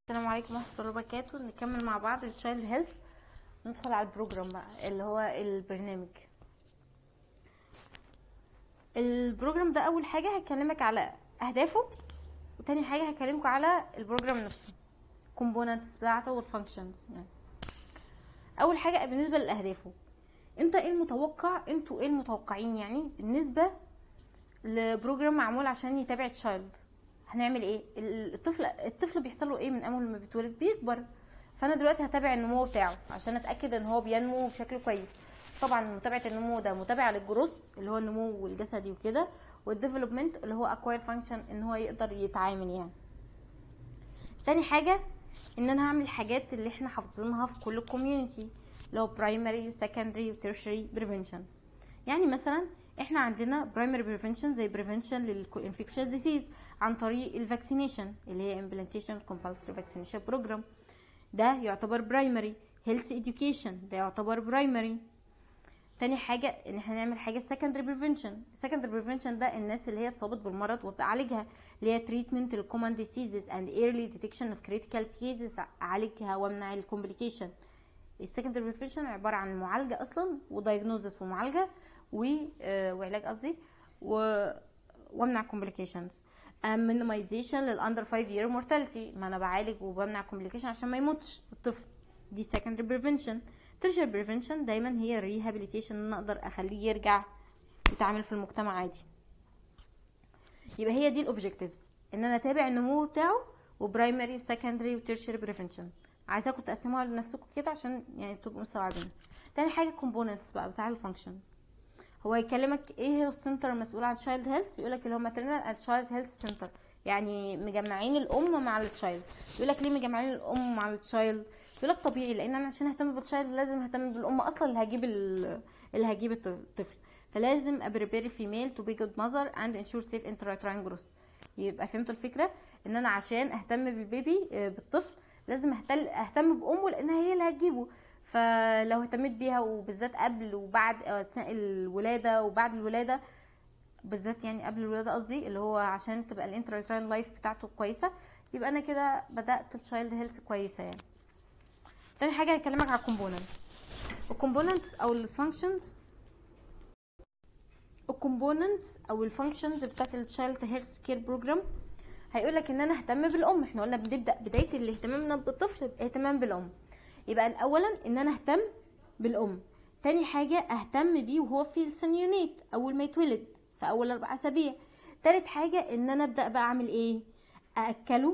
السلام عليكم ورحمة الله وبركاته نكمل مع بعض الشايلد هيلث ندخل على البروجرام بقى اللي هو البرنامج البروجرام ده اول حاجة هكلمك على اهدافه وتاني حاجة هكلمكم على البروجرام نفسه كومبوننتس بتاعته والفانكشنز يعني اول حاجة بالنسبة لاهدافه انت ايه المتوقع انتوا ايه المتوقعين يعني بالنسبة لبروجرام معمول عشان يتابع تشايلد هنعمل ايه الطفل الطفل بيحصل له ايه من اول ما بيتولد بيكبر فانا دلوقتي هتابع النمو بتاعه عشان اتاكد ان هو بينمو بشكل كويس طبعا متابعه النمو ده متابعه للجروث اللي هو النمو الجسدي وكده والديفلوبمنت اللي هو اكواير فانكشن ان هو يقدر يتعامل يعني تاني حاجه ان انا هعمل حاجات اللي احنا حافظينها في كل الكوميونتي اللي هو برايمري وسكندري وتيرشري بريفنشن يعني مثلا احنا عندنا برايمري بريفنشن زي بريفنشن للانفكشن ديسيز عن طريق الفاكسينيشن اللي هي امبلانتيشن كومبالسري فاكسينيشن بروجرام ده يعتبر برايمري هيلث اديوكيشن ده يعتبر برايمري تاني حاجة ان احنا نعمل حاجة secondary بريفنشن secondary بريفنشن ده الناس اللي هي اتصابت بالمرض وبتعالجها اللي هي تريتمنت للكومن ديسيزز اند ايرلي ديتكشن اوف كريتيكال كيسز اعالجها وامنع الكومبليكيشن السكندري بريفنشن عبارة عن معالجة اصلا ودايجنوزس ومعالجة و... آه وعلاج قصدي و... وامنع كومبليكيشنز مينيمايزيشن للاندر 5 يير مورتاليتي ما انا بعالج وبمنع كومبليكيشن عشان ما يموتش الطفل دي secondary بريفنشن tertiary بريفنشن دايما هي ريهابيليتيشن ان اقدر اخليه يرجع يتعامل في المجتمع عادي يبقى هي دي الاوبجكتيفز ان انا اتابع النمو بتاعه وبرايمري وسكندري وتيرشري بريفنشن عايزاكم تقسموها لنفسكم كده عشان يعني تبقوا مستوعبين تاني حاجه كومبوننتس بقى بتاع الفانكشن هو يكلمك ايه هو السنتر المسؤول عن تشايلد هيلث يقول لك اللي هو ماترنال اند تشايلد هيلث سنتر يعني مجمعين الام مع التشايلد يقول لك ليه مجمعين الام مع التشايلد يقول لك طبيعي لان انا عشان اهتم بالتشايلد لازم اهتم بالام اصلا اللي هجيب اللي هجيب الطفل فلازم ابريبير فيميل تو بي جود ماذر اند انشور سيف انترايتراين جروث يبقى فهمتوا الفكره ان انا عشان اهتم بالبيبي بالطفل لازم اهتم بامه لانها هي اللي هتجيبه فلو اهتميت بيها وبالذات قبل وبعد اثناء الولاده وبعد الولاده بالذات يعني قبل الولاده قصدي اللي هو عشان تبقى الانترايتراين لايف بتاعته كويسه يبقى انا كده بدات الشايلد هيلث كويسه يعني تاني حاجه هكلمك على الكومبوننت الكومبوننتس او الفانكشنز الكومبوننتس او الفانكشنز بتاعت التشايلد هيلث كير بروجرام هيقول لك ان انا اهتم بالام احنا قلنا بنبدا بدايه الاهتمام بالطفل اهتمام بالام يبقى اولا ان انا اهتم بالام تاني حاجه اهتم بيه وهو في السنيونيت اول ما يتولد في اول اربع اسابيع تالت حاجه ان انا ابدا بقى اعمل ايه ااكله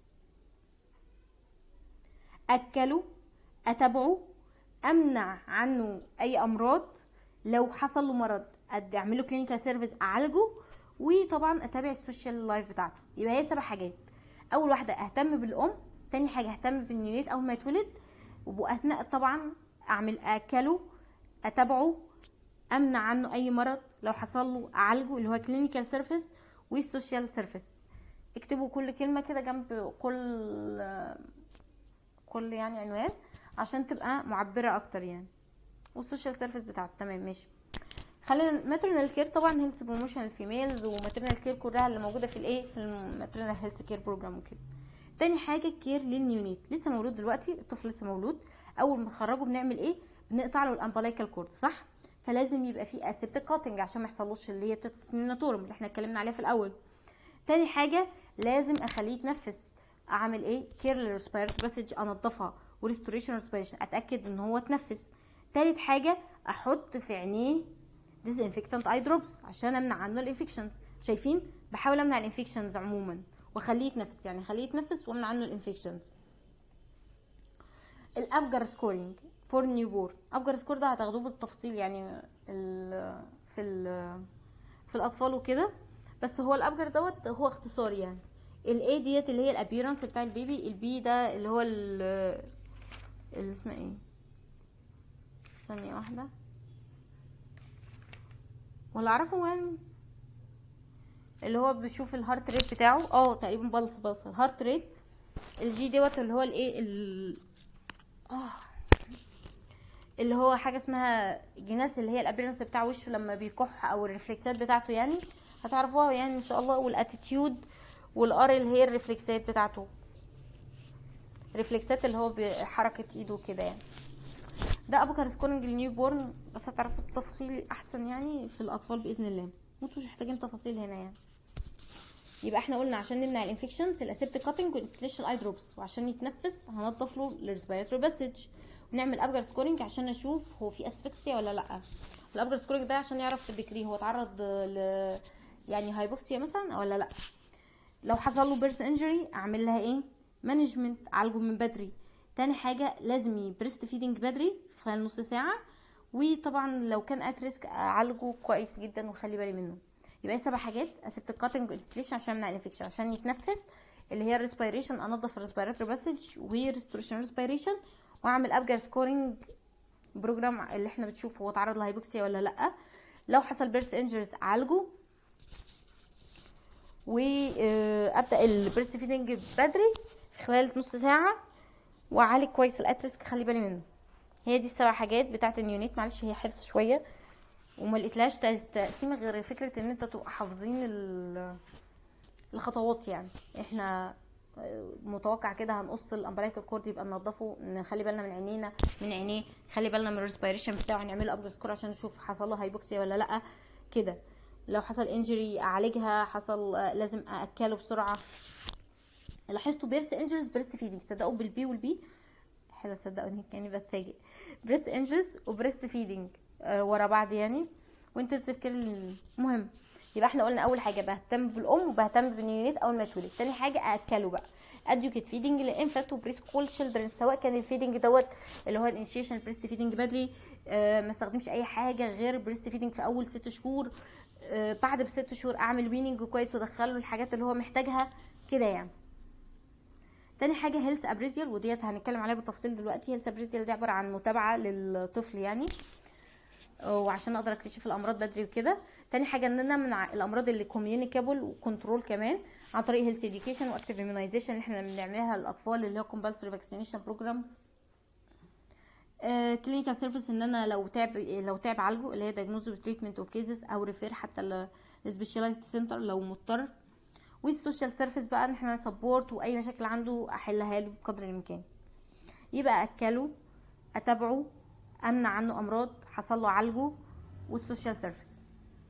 اكله اتابعه امنع عنه اي امراض لو حصل له مرض اعمل له كلينيكال سيرفيس اعالجه وطبعا اتابع السوشيال لايف بتاعته يبقى هي سبع حاجات اول واحده اهتم بالام تاني حاجه اهتم بالنيونيت اول ما يتولد واثناء طبعا اعمل اكله اتابعه امنع عنه اي مرض لو حصل له اعالجه اللي هو كلينيكال سيرفيس والسوشيال سيرفيس اكتبوا كل كلمه كده جنب كل كل يعني عنوان عشان تبقى معبره اكتر يعني والسوشيال سيرفيس بتاعته تمام ماشي خلينا ماترنال كير طبعا هيلث بروموشن الفيميلز وماترنال كير كلها اللي موجوده في الايه في الماترنال هيلث كير بروجرام وكده تاني حاجه كير للنيونيت لسه مولود دلوقتي الطفل لسه مولود اول ما تخرجه بنعمل ايه بنقطع له الامبلايكال كورد صح فلازم يبقى فيه اسيبتيك كاتنج عشان ما يحصلوش اللي هي تتسنيناتورم اللي احنا اتكلمنا عليها في الاول تاني حاجه لازم اخليه يتنفس اعمل ايه كير للريسبيرت باسج انضفها وريستوريشن ريسبيريشن اتاكد ان هو اتنفس تالت حاجه احط في عينيه ديسانفكتنت اي دروبس عشان امنع عنه الانفكشنز شايفين بحاول امنع الانفكشنز عموما واخليه يتنفس يعني خليه يتنفس وامنع عنه الانفكشنز الابجر سكورينج فور نيو بورن ابجر سكور ده هتاخدوه بالتفصيل يعني ال في ال في الاطفال وكده بس هو الابجر دوت هو اختصار يعني الاي ديت اللي هي الابيرنس بتاع البيبي البي ده اللي هو ال اللي اسمها ايه ثانيه واحده ولا اعرفه يعني اللي هو بيشوف الهارت ريت بتاعه اه تقريبا بلس بلس الهارت ريت الجي دوت اللي هو الايه ال اه اللي هو حاجه اسمها جناس اللي هي الابيرنس بتاع وشه لما بيكح او الريفلكسات بتاعته يعني هتعرفوها يعني ان شاء الله والاتيتيود والار اللي هي الريفلكسات بتاعته ريفلكسات اللي هو بحركه ايده كده يعني ده ابكر سكورنج النيو بورن بس هتعرفوا التفاصيل احسن يعني في الاطفال باذن الله انتوا مش محتاجين تفاصيل هنا يعني يبقى احنا قلنا عشان نمنع الانفكشنز الاسيبت كاتنج والانستليشن اي دروبس وعشان يتنفس هنضف له الريسبيراتوري باسج ونعمل ابجر سكورنج عشان نشوف هو في اسفكسيا ولا لا الابجر سكورنج ده عشان يعرف في الديكري هو اتعرض ل يعني هايبوكسيا مثلا ولا لا لو حصل له بيرس انجري اعمل لها ايه مانجمنت عالجه من بدري تاني حاجه لازم يبريست فيدنج بدري في خلال نص ساعه وطبعا لو كان ات ريسك اعالجه كويس جدا واخلي بالي منه يبقى سبع حاجات اسيبت كاتنج انستليشن عشان امنع الانفكشن عشان يتنفس اللي هي الريسبيريشن انضف الريسبيراتوري باسج وريستوريشن ريسبيريشن واعمل ابجر سكورنج بروجرام اللي احنا بتشوف هو اتعرض لهايبوكسيا ولا لا لو حصل بيرس انجرز اعالجه وابدا البريست فيدنج بدري خلال نص ساعه واعالج كويس الاتريسك خلي بالي منه هي دي السبع حاجات بتاعه النيونيت معلش هي حفظ شويه وما لقيتلهاش تقسيمه غير فكره ان انت تبقى حافظين الخطوات يعني احنا متوقع كده هنقص الامبلايكال كورد يبقى ننضفه نخلي بالنا من عينينا من عينيه خلي بالنا من الريسبيريشن بتاعه نعمل له ابجر سكور عشان نشوف حصل له هايبوكسيا ولا لا كده لو حصل انجري اعالجها حصل لازم ااكله بسرعه لاحظتوا بيرست انجرز بيرست فيدنج صدقوا بالبي والبي حلو صدقوني كاني بتفاجئ بريست انجرز وبريست فيدنج آه ورا بعض يعني وانتنسيف كير المهم يبقى احنا قلنا اول حاجه بهتم بالام وبهتم بالنيونيت اول ما يتولد تاني حاجه ااكله بقى اديوكيت فيدنج للانفانت وبريس كول تشيلدرن سواء كان الفيدنج دوت اللي هو الانيشيشن بريست فيدنج بدري آه ما استخدمش اي حاجه غير بريست فيدنج في اول ست شهور آه بعد بست شهور اعمل ويننج كويس وادخله الحاجات اللي هو محتاجها كده يعني تاني حاجه هيلث ابريزيال وديت هنتكلم عليها بالتفصيل دلوقتي هيلث ابريزيال دي عباره عن متابعه للطفل يعني وعشان اقدر اكتشف الامراض بدري وكده تاني حاجه ان انا من الامراض اللي كوميونيكابل وكنترول كمان عن طريق هيلث اديوكيشن واكتيف immunization اللي احنا بنعملها للاطفال اللي هو كومبالسري فاكسينيشن بروجرامز كلينيكال سيرفيس ان انا لو تعب لو تعب عالجه اللي هي دايجنوز وتريتمنت اوف كيسز او ريفير حتى للسبيشاليزد سنتر لو مضطر والسوشيال سيرفيس بقى ان احنا سبورت واي مشاكل عنده احلها له بقدر الامكان يبقى اكله اتابعه امنع عنه امراض حصل له عالجه والسوشيال سيرفيس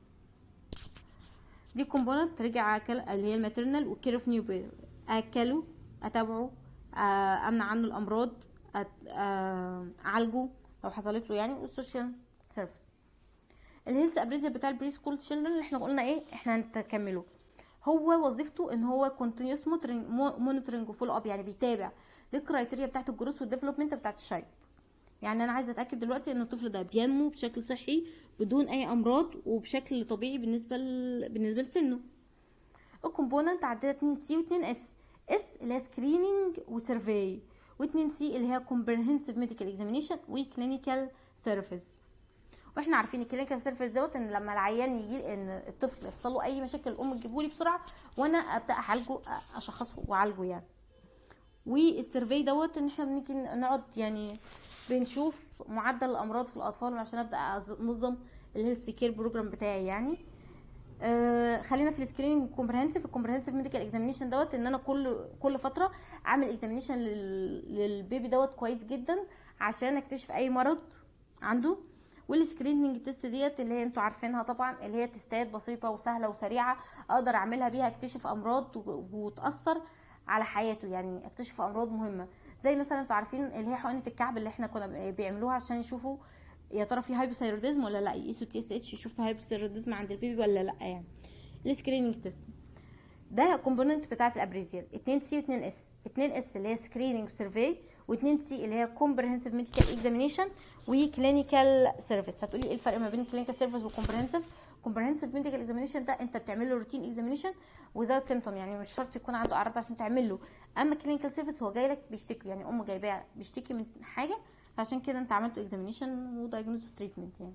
دي كومبوننت رجع اكل اللي هي الماترنال والكير اوف نيو بير اكله اتابعه امنع عنه الامراض اعالجه لو حصلت له يعني والسوشيال سيرفيس الهيلث ابريزيا بتاع البري سكول تشيلدرن اللي احنا قلنا ايه احنا هنكمله هو وظيفته ان هو كونتينيوس مونيتورنج وفولو اب يعني بيتابع الكرايتيريا بتاعت الجروس والديفلوبمنت بتاعت الشايلد يعني انا عايزه اتاكد دلوقتي ان الطفل ده بينمو بشكل صحي بدون اي امراض وبشكل طبيعي بالنسبه ل... بالنسبه لسنه الكومبوننت عندنا 2 سي و2 اس اس اللي هي سكريننج وسيرفي و2 سي اللي هي كومبريهنسيف ميديكال اكزامينيشن وكلينيكال سيرفيس واحنا عارفين الكلينيكال سيرفيس دوت ان لما العيان يجي ان الطفل يحصل له اي مشاكل الام تجيبه لي بسرعه وانا ابدا اعالجه اشخصه واعالجه يعني والسيرفي دوت ان احنا بنيجي نقعد يعني بنشوف معدل الامراض في الاطفال عشان ابدا انظم الهيلث كير بروجرام بتاعي يعني آه خلينا في السكريننج كومبريهنسيف الكومبريهنسيف ميديكال اكزامينيشن دوت ان انا كل كل فتره اعمل اكزامينيشن للبيبي دوت كويس جدا عشان اكتشف اي مرض عنده والسكريننج تيست ديت اللي هي انتوا عارفينها طبعا اللي هي تستات بسيطه وسهله وسريعه اقدر اعملها بيها اكتشف امراض وتاثر على حياته يعني اكتشف امراض مهمه زي مثلا انتوا عارفين اللي هي حقنه الكعب اللي احنا كنا بيعملوها عشان يشوفوا يا ترى في هايبوثايروديزم ولا لا يقيسوا تي اس اتش يشوفوا هايبوثايروديزم عند البيبي ولا لا يعني السكريننج تيست ده كومبوننت بتاعه الابريزيال 2 سي و2 اس 2 اس اللي هي سكريننج سيرفي و2 سي اللي هي كومبريهنسيف ميديكال اكزامينيشن وكلينيكال سيرفيس هتقولي ايه الفرق ما بين كلينيكال سيرفيس وكومبريهنسيف كومبريهنسيف ميديكال اكزامينيشن ده انت بتعمل له روتين اكزامينيشن وزاوت سيمتوم يعني مش شرط يكون عنده اعراض عشان تعمل له اما كلينيكال سيرفيس هو جاي لك بيشتكي يعني ام جايباه بيشتكي من حاجه عشان كده انت عملته اكزامينيشن ودايجنوز وتريتمنت يعني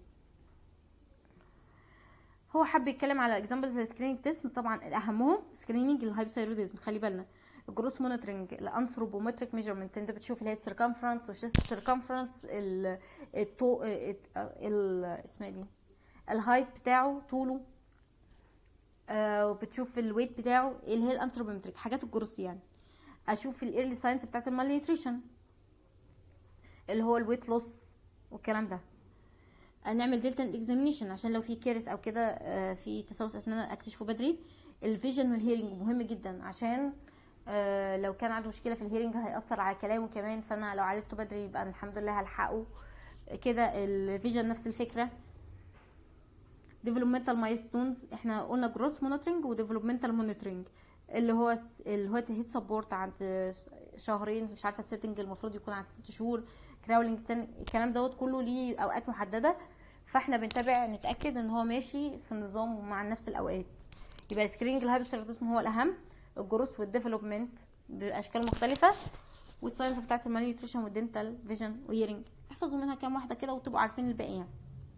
هو حب يتكلم على اكزامبلز زي سكريننج تيست طبعا اهمهم سكريننج الهايبوثايروديزم خلي بالنا الجروس مونيتورنج الانثروبومتريك ميجرمنت انت بتشوف اللي هي السيركمفرنس والشيست سيركمفرنس التو ال اسمها دي الهايت بتاعه طوله آه وبتشوف الويت بتاعه اللي هي الانثروبومتريك حاجات الجروس يعني اشوف الايرلي ساينس بتاعت المال نيوتريشن اللي هو الويت لوس والكلام ده نعمل ديلتال اكزامينيشن عشان لو في كيرس او كده آه، في تسوس اسنان اكتشفه بدري الفيجن والهيرنج مهم جدا عشان آه، لو كان عنده مشكله في الهيرنج هيأثر على كلامه كمان فانا لو عالجته بدري يبقى الحمد لله هلحقه كده الفيجن نفس الفكره ديفلوبمنتال مايلستونز احنا قلنا جروس مونيتورنج وديفلوبمنتال مونيتورنج اللي هو س- اللي هو هيت سبورت عند شهرين مش عارفه السيتنج المفروض يكون عند ست شهور كراولينج سن الكلام دوت كله ليه اوقات محدده فاحنا بنتابع نتاكد ان هو ماشي في النظام مع نفس الاوقات يبقى السكريننج الهايبوثيروديزم هو الاهم الجروس والديفلوبمنت باشكال مختلفه والساينس بتاعت المال نيوتريشن والدنتال فيجن ويرنج احفظوا منها كام واحده كده وتبقوا عارفين الباقي يعني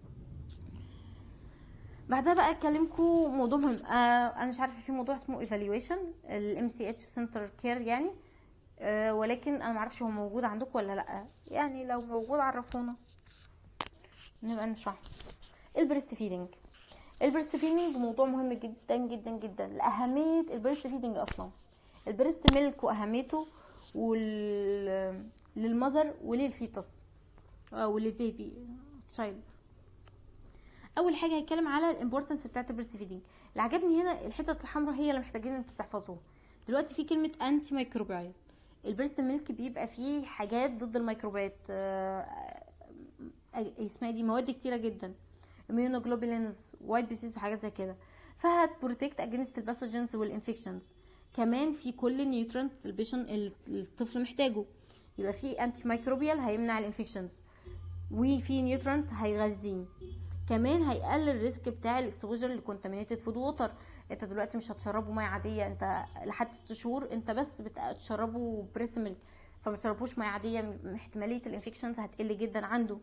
بعدها بقى اكلمكم موضوع مهم آه انا مش عارفه في موضوع اسمه ايفالويشن الام سي اتش سنتر كير يعني آه ولكن انا معرفش هو موجود عندكم ولا لا يعني لو موجود عرفونا نبقى نشرح البريست فيدنج البريست فيدنج موضوع مهم جدا جدا جدا لاهميه البريست فيدنج اصلا البريست ميلك واهميته وال للمذر وللفيتس آه، وللبيبي تشايلد اول حاجه هيتكلم على الامبورتنس بتاعت البريست فيدنج اللي عجبني هنا الحته الحمراء هي اللي محتاجين انتوا تحفظوها دلوقتي في كلمه انتي ميكروبيال البريست ميلك بيبقى فيه حاجات ضد الميكروبات آه، آه، اسمها دي مواد كتيره جدا immunoglobulins وايت بيسيس وحاجات زي كده فهتبروتكت اجينست الباثوجينز والانفكشنز كمان في كل النيوترنت البيشن الطفل محتاجه يبقى في انتي ميكروبيال هيمنع الانفكشنز وفي نيوترنت هيغذيه كمان هيقلل الريسك بتاع الاكسبوجر للكونتامينيتد فود ووتر انت دلوقتي مش هتشربه ميه عاديه انت لحد ست شهور انت بس بتشربه بريس ميلك فما تشربوش ميه عاديه م- احتماليه الانفكشنز هتقل جدا عنده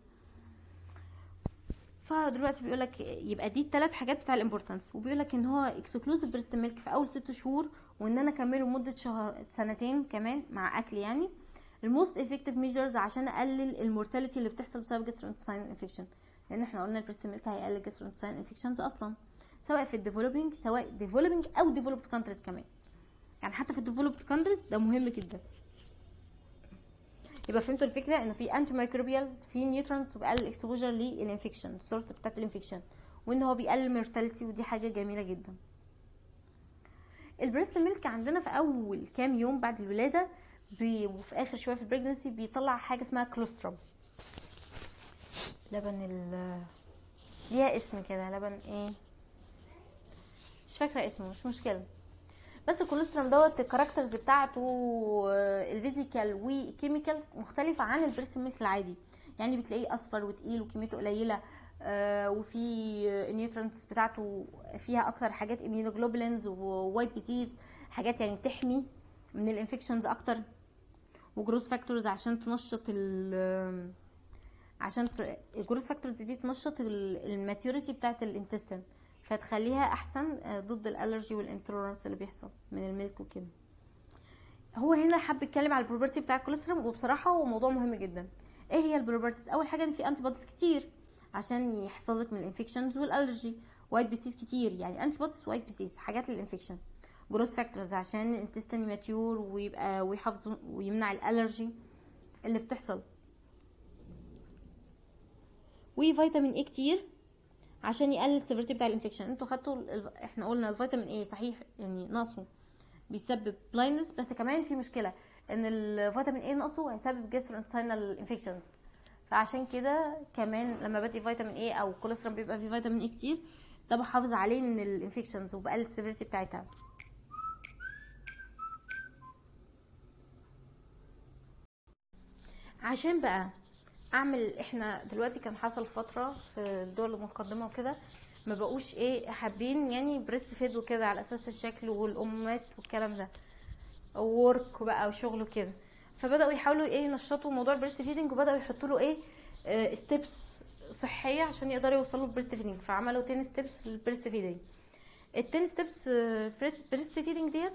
فدلوقتي بيقول لك يبقى دي الثلاث حاجات بتاع الامبورتانس وبيقول لك ان هو اكسكلوسيف بريست ميلك في اول ست شهور وان انا اكمله لمده شهر سنتين كمان مع اكل يعني الموست افكتيف ميجرز عشان اقلل المورتاليتي اللي بتحصل بسبب جاسترونتساين انفكشن لان احنا قلنا البريست ميلك هيقلل جاسترونتساين انفكشنز اصلا سواء في الديفلوبينج سواء ديفلوبينج او ديفلوبد كانتريز كمان يعني حتى في الديفلوبد كانتريز ده مهم جدا يبقى فهمتوا الفكره ان في انتي مايكروبيالز في نيوترونز وبيقلل الاكسبوجر للانفكشن السورس بتاعت الانفكشن وان هو بيقلل المورتاليتي ودي حاجه جميله جدا البريست ميلك عندنا في اول كام يوم بعد الولاده بي وفي اخر شويه في البريجنسي بيطلع حاجه اسمها كلوسترم لبن ال ليها اسم كده لبن ايه مش فاكره اسمه مش مشكله بس الكوليسترول دوت الكاركترز بتاعته آه، الفيزيكال وكيميكال مختلفة عن البريست ميلك العادي يعني بتلاقيه اصفر وتقيل وكميته قليلة آه، وفي النيوترنتس بتاعته فيها اكتر حاجات immunoglobulins ووايت بيسيز حاجات يعني تحمي من الانفكشنز اكتر وجروس فاكتورز عشان تنشط ال عشان ت... الجروس فاكتورز دي تنشط الماتيوريتي بتاعت الانتستين فتخليها احسن آه، ضد الالرجي والانترورنس اللي بيحصل من الميلك وكده هو هنا حب يتكلم على البروبرتي بتاع الكوليسترول وبصراحه هو موضوع مهم جدا ايه هي البروبرتيز اول حاجه ان في انتي بوديز كتير عشان يحفظك من الانفكشنز والالرجي وايت بيسيس كتير يعني انتي بوديز وايت بيسيس حاجات للانفكشن جروس فاكتورز عشان الانتستين ماتيور ويبقى ويحافظ ويمنع الالرجي اللي بتحصل وفيتامين اي كتير عشان يقلل السيفيرتي بتاع الانفكشن انتوا خدتوا ال- احنا قلنا الفيتامين اي صحيح يعني نقصه بيسبب بلايندنس بس كمان في مشكله ان الفيتامين اي نقصه هيسبب جاسترونتساينال انفكشنز فعشان كده كمان لما بدي فيتامين اي او كوليسترول بيبقى فيه فيتامين اي كتير ده بحافظ عليه من الانفكشنز وبقلل السيفيرتي بتاعتها عشان بقى اعمل احنا دلوقتي كان حصل فتره في الدول المتقدمه وكده ما بقوش ايه حابين يعني بريست فيد وكده على اساس الشكل والامهات والكلام ده وورك بقى وشغل وكده فبداوا يحاولوا ايه ينشطوا موضوع البريست فيدنج وبداوا يحطوا له ايه ستيبس صحيه عشان يقدروا يوصلوا للبريست فيدنج فعملوا 10 ستيبس للبريست فيدنج ال 10 ستيبس بريست فيدنج ديت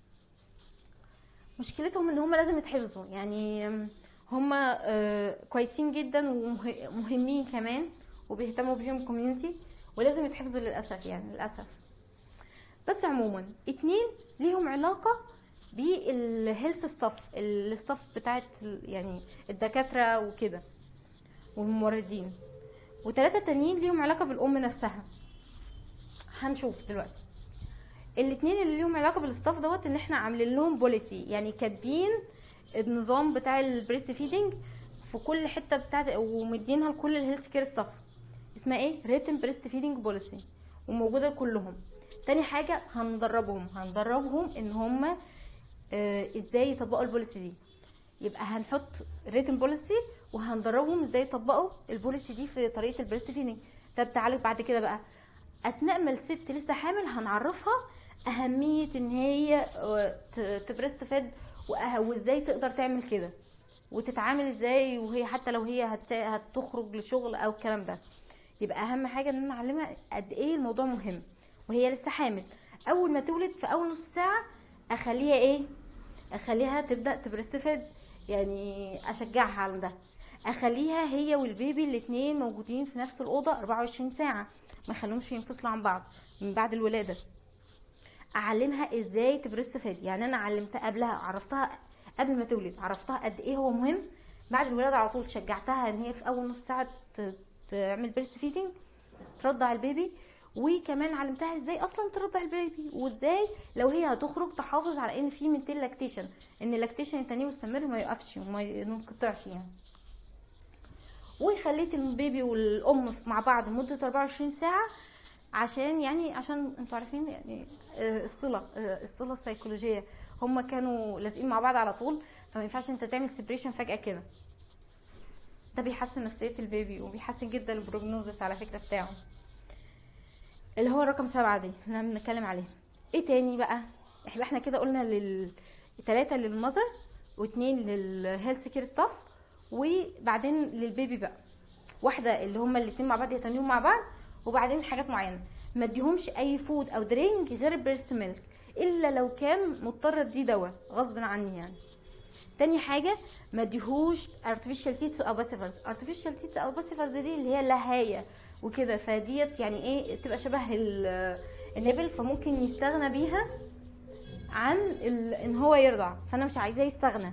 مشكلتهم ان هم لازم يتحفظوا يعني هم كويسين جدا ومهمين كمان وبيهتموا بيهم الكوميونتي ولازم يتحفظوا للاسف يعني للاسف بس عموما اتنين ليهم علاقه بالهيلث ستاف الستاف بتاعت ال- يعني الدكاتره وكده والممرضين وثلاثه تانيين ليهم علاقه بالام نفسها هنشوف دلوقتي الاتنين اللي ليهم علاقه بالستاف دوت ان احنا عاملين لهم بوليسي يعني كاتبين النظام بتاع البريست فيدنج في كل حته بتاعت ومدينها لكل الهيلث كير ستاف اسمها ايه ريتن بريست فيدنج بوليسي وموجوده لكلهم تاني حاجه هندربهم هندربهم ان هم آه ازاي يطبقوا البوليسي دي يبقى هنحط ريتن بوليسي وهندربهم ازاي يطبقوا البوليسي دي في طريقه البريست فيدنج طب تعالى بعد كده بقى اثناء ما الست لسه حامل هنعرفها اهميه ان هي آه، ت- تبريست فيد وأه- وازاي تقدر تعمل كده وتتعامل ازاي وهي حتى لو هي هتسا- هتخرج لشغل او الكلام ده يبقى اهم حاجه ان انا اعلمها قد ايه الموضوع مهم وهي لسه حامل اول ما تولد في اول نص ساعه اخليها ايه اخليها تبدا تبريست فيد يعني اشجعها على ده اخليها هي والبيبي الاتنين موجودين في نفس الاوضه 24 ساعه ما اخليهمش ينفصلوا عن بعض من بعد الولاده اعلمها ازاي تبريست فيد يعني انا علمتها قبلها عرفتها قبل ما تولد عرفتها قد ايه هو مهم بعد الولاده على طول شجعتها ان هي في اول نص ساعه ت- تعمل بريست فيدنج ترضع البيبي وكمان علمتها ازاي اصلا ترضع البيبي وازاي لو هي هتخرج تحافظ على ان في منتين لاكتيشن ان اللاكتيشن التاني مستمر ما يقفش وما ينقطعش يعني وخليت البيبي والام مع بعض مده 24 ساعه عشان يعني عشان انتوا عارفين يعني آه، الصله آه، الصله السيكولوجيه هم كانوا لازقين مع بعض على طول فما ينفعش انت تعمل سيبريشن فجاه كده ده بيحسن نفسيه البيبي وبيحسن جدا البروجنوزس على فكره بتاعه اللي هو رقم سبعة دي اللي احنا بنتكلم عليه ايه تاني بقى احنا احنا كده قلنا لل تلاتة للمذر واتنين للهيلث كير ستاف وبعدين للبيبي بقى واحده اللي هما الاتنين مع بعض يتنيهم مع بعض وبعدين حاجات معينه ما اديهمش اي فود او درينك غير البريست ميلك الا لو كان مضطر اديه دواء غصب عني يعني تاني حاجه ما اديهوش artificial teats او باسيفرز artificial teats او باسيفرز دي اللي هي لهايه وكده فديت يعني ايه تبقى شبه ال- النبل فممكن يستغنى بيها عن ال- ان هو يرضع فانا مش عايزاه يستغنى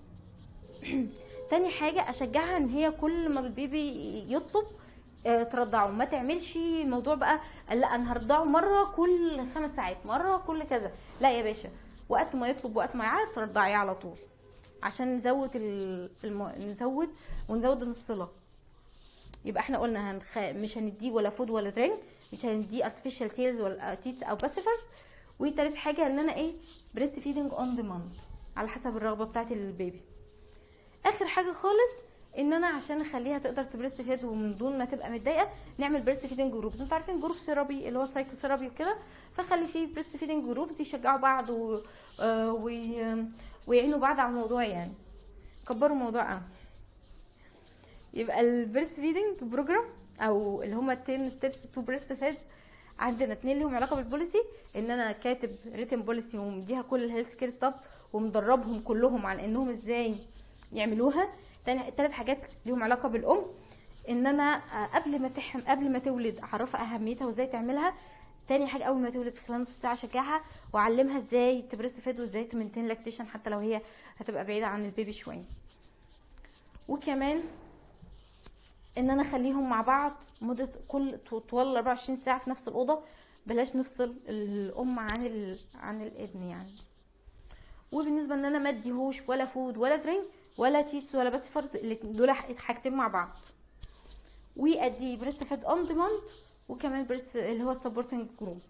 تاني حاجة اشجعها ان هي كل ما البيبي يطلب آه، ترضعه ما تعملش الموضوع بقى لا انا هرضعه مرة كل خمس ساعات مرة كل كذا لا يا باشا وقت ما يطلب وقت ما يعاد ترضعيه على طول عشان نزود ال... الم... نزود ونزود الصلة يبقى احنا قلنا هنخ... مش هنديه ولا فود ولا درينك مش هنديه artificial teals ولا تيتس او باسيفرز وتالت حاجة ان انا ايه بريست فيدنج اون ديماند على حسب الرغبة بتاعت البيبي اخر حاجه خالص ان انا عشان اخليها تقدر تبريست فيد ومن دون ما تبقى متضايقه نعمل بريست فيدنج جروبز انتوا عارفين جروب سيرابي اللي هو السايكو سيرابي وكده فخلي فيه بريست فيدنج جروبز يشجعوا بعض و... آه، وي... ويعينوا بعض على الموضوع يعني كبروا الموضوع قوي يبقى البريست فيدنج بروجرام او اللي هما 10 ستيبس تو بريست فيد عندنا اتنين ليهم علاقه بالبوليسي ان انا كاتب ريتن بوليسي ومديها كل الهيلث كير ستاف ومدربهم كلهم على انهم ازاي يعملوها تاني تلات حاجات ليهم علاقه بالام ان انا آه، قبل ما تحم قبل ما تولد اعرفها اهميتها وازاي تعملها تاني حاجه اول ما تولد في خلال نص ساعه اشجعها واعلمها ازاي تبريست فيد وازاي تمنتين لاكتيشن حتى لو هي هتبقى بعيده عن البيبي شويه وكمان ان انا اخليهم مع بعض مده كل طوال 24 ساعه في نفس الاوضه بلاش نفصل الام عن ال... عن الابن يعني وبالنسبه ان انا ما اديهوش ولا فود ولا درينك ولا تيتس ولا باسفرز الاتنين دول حاجتين مع بعض وادي بريست فيد اون ديماند وكمان بريست اللي هو السبورتنج جروب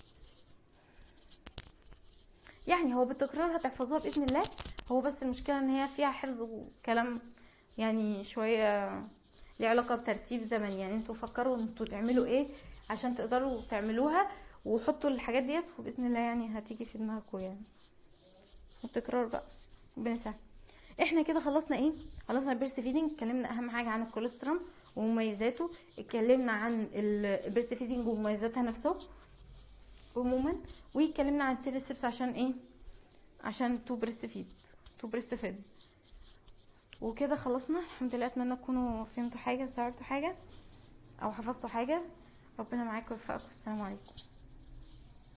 يعني هو بالتكرار هتحفظوها باذن الله هو بس المشكله ان هي فيها حفظ وكلام يعني شويه ليه علاقه بترتيب زمني يعني انتوا فكروا انتوا تعملوا ايه عشان تقدروا تعملوها وحطوا الحاجات ديت وباذن الله يعني هتيجي في دماغكم يعني والتكرار بقى ربنا يسهل احنا كده خلصنا ايه خلصنا البريست فيدنج اتكلمنا اهم حاجه عن الكوليسترول ومميزاته اتكلمنا عن البريست فيدنج ومميزاتها نفسها عموما واتكلمنا عن التيليسيبس عشان ايه عشان تو بريست فيد تو بريست فيد وكده خلصنا الحمد لله اتمنى تكونوا فهمتوا حاجه استوعبتوا حاجه او حفظتوا حاجه ربنا معاكم ويوفقكم السلام عليكم